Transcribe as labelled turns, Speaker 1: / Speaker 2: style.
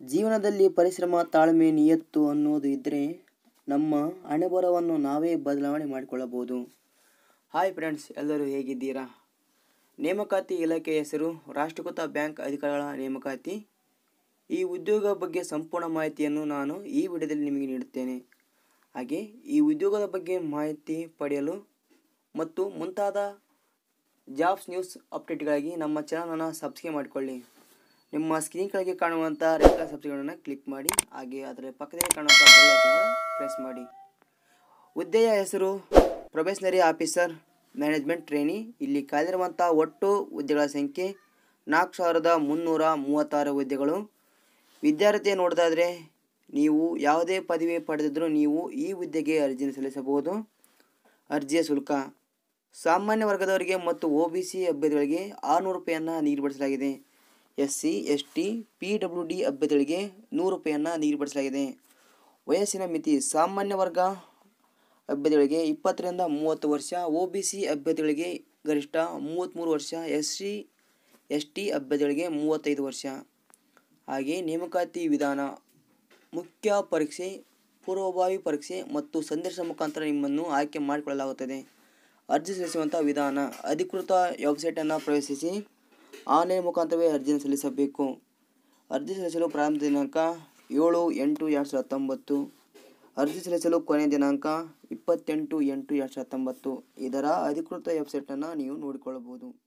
Speaker 1: ಜೀವನದಲ್ಲಿ ಪರಿಶ್ರಮ ತಾಳ್ಮೆ ನಿಯತ್ತು ಅನ್ನೋದು ಇದ್ದರೆ ನಮ್ಮ ಹಣೆಬರಹವನ್ನು ನಾವೇ ಬದಲಾವಣೆ ಮಾಡಿಕೊಳ್ಳಬಹುದು ಹಾಯ್ ಫ್ರೆಂಡ್ಸ್ ಎಲ್ಲರೂ ಹೇಗಿದ್ದೀರಾ ನೇಮಕಾತಿ ಇಲಾಖೆಯ ಹೆಸರು ರಾಷ್ಟ್ರೀಕೃತ ಬ್ಯಾಂಕ್ ಅಧಿಕಾರಿಗಳ ನೇಮಕಾತಿ ಈ ಉದ್ಯೋಗ ಬಗ್ಗೆ ಸಂಪೂರ್ಣ ಮಾಹಿತಿಯನ್ನು ನಾನು ಈ ವಿಡಿಯೋದಲ್ಲಿ ನಿಮಗೆ ನೀಡುತ್ತೇನೆ ಹಾಗೆ ಈ ಉದ್ಯೋಗದ ಬಗ್ಗೆ ಮಾಹಿತಿ ಪಡೆಯಲು ಮತ್ತು ಮುಂತಾದ ಜಾಬ್ಸ್ ನ್ಯೂಸ್ ಅಪ್ಡೇಟ್ಗಾಗಿ ನಮ್ಮ ಚಾನಲನ್ನು ಸಬ್ಸ್ಕ್ರೈಬ್ ಮಾಡಿಕೊಳ್ಳಿ ನಿಮ್ಮ ಸ್ಕ್ರೀನ್ ಕೆಳಗೆ ಕಾಣುವಂಥ ರೆಡ್ ಕಲರ್ ಸಬ್ಸ್ಕ್ರೈಬನ್ನು ಕ್ಲಿಕ್ ಮಾಡಿ ಹಾಗೆ ಅದರ ಪಕ್ಕದಲ್ಲಿ ಕಾಣುವಂಥ ಬೆಲ್ ಐಕಾನ್ ಪ್ರೆಸ್ ಮಾಡಿ ಹುದ್ದೆಯ ಹೆಸರು ಪ್ರೊಬೆಷನರಿ ಆಫೀಸರ್ ಮ್ಯಾನೇಜ್ಮೆಂಟ್ ಟ್ರೈನಿ ಇಲ್ಲಿ ಕಾಲಿರುವಂಥ ಒಟ್ಟು ಹುದ್ದೆಗಳ ಸಂಖ್ಯೆ ನಾಲ್ಕು ಸಾವಿರದ ಮುನ್ನೂರ ಮೂವತ್ತಾರು ಹುದ್ದೆಗಳು ವಿದ್ಯಾರ್ಥಿ ನೋಡೋದಾದರೆ ನೀವು ಯಾವುದೇ ಪದವಿ ಪಡೆದಿದ್ದರೂ ನೀವು ಈ ಹುದ್ದೆಗೆ ಅರ್ಜಿಯನ್ನು ಸಲ್ಲಿಸಬಹುದು ಅರ್ಜಿಯ ಶುಲ್ಕ ಸಾಮಾನ್ಯ ವರ್ಗದವರಿಗೆ ಮತ್ತು ಒ ಬಿ ಸಿ ಅಭ್ಯರ್ಥಿಗಳಿಗೆ ಆರುನೂರು ರೂಪಾಯಿಯನ್ನು ನಿಗದಿಪಡಿಸಲಾಗಿದೆ S C S T P W D ಅಭ್ಯರ್ಥಿಗಳಿಗೆ ನೂರು ರೂಪಾಯಿಯನ್ನು ನಿಗದಿಪಡಿಸಲಾಗಿದೆ ವಯಸ್ಸಿನ ಮಿತಿ ಸಾಮಾನ್ಯ ವರ್ಗ ಅಭ್ಯರ್ಥಿಗಳಿಗೆ ಇಪ್ಪತ್ತರಿಂದ ಮೂವತ್ತು ವರ್ಷ ಒ ಬಿ ಸಿ ಅಭ್ಯರ್ಥಿಗಳಿಗೆ ಗರಿಷ್ಠ ಮೂವತ್ತ್ಮೂರು ವರ್ಷ ಎಸ್ ಸಿ ಎಸ್ ಟಿ ಅಭ್ಯರ್ಥಿಗಳಿಗೆ ಮೂವತ್ತೈದು ವರ್ಷ ಹಾಗೆ ನೇಮಕಾತಿ ವಿಧಾನ ಮುಖ್ಯ ಪರೀಕ್ಷೆ ಪೂರ್ವಭಾವಿ ಪರೀಕ್ಷೆ ಮತ್ತು ಸಂದೇಶ ಮುಖಾಂತರ ನಿಮ್ಮನ್ನು ಆಯ್ಕೆ ಮಾಡಿಕೊಳ್ಳಲಾಗುತ್ತದೆ ಅರ್ಜಿ ಸಲ್ಲಿಸುವಂಥ ವಿಧಾನ ಅಧಿಕೃತ ವೆಬ್ಸೈಟನ್ನು ಪ್ರವೇಶಿಸಿ ಆನ್ಲೈನ್ ಮುಖಾಂತರವೇ ಅರ್ಜಿಯನ್ನು ಸಲ್ಲಿಸಬೇಕು ಅರ್ಜಿ ಸಲ್ಲಿಸಲು ಪ್ರಾರಂಭ ದಿನಾಂಕ ಏಳು ಎಂಟು ಎರಡು ಸಾವಿರದ ಹತ್ತೊಂಬತ್ತು ಅರ್ಜಿ ಸಲ್ಲಿಸಲು ಕೊನೆಯ ದಿನಾಂಕ ಇಪ್ಪತ್ತೆಂಟು ಎಂಟು ಎರಡು ಸಾವಿರದ ಹತ್ತೊಂಬತ್ತು ಇದರ ಅಧಿಕೃತ ವೆಬ್ಸೈಟನ್ನು ನೀವು ನೋಡಿಕೊಳ್ಳಬಹುದು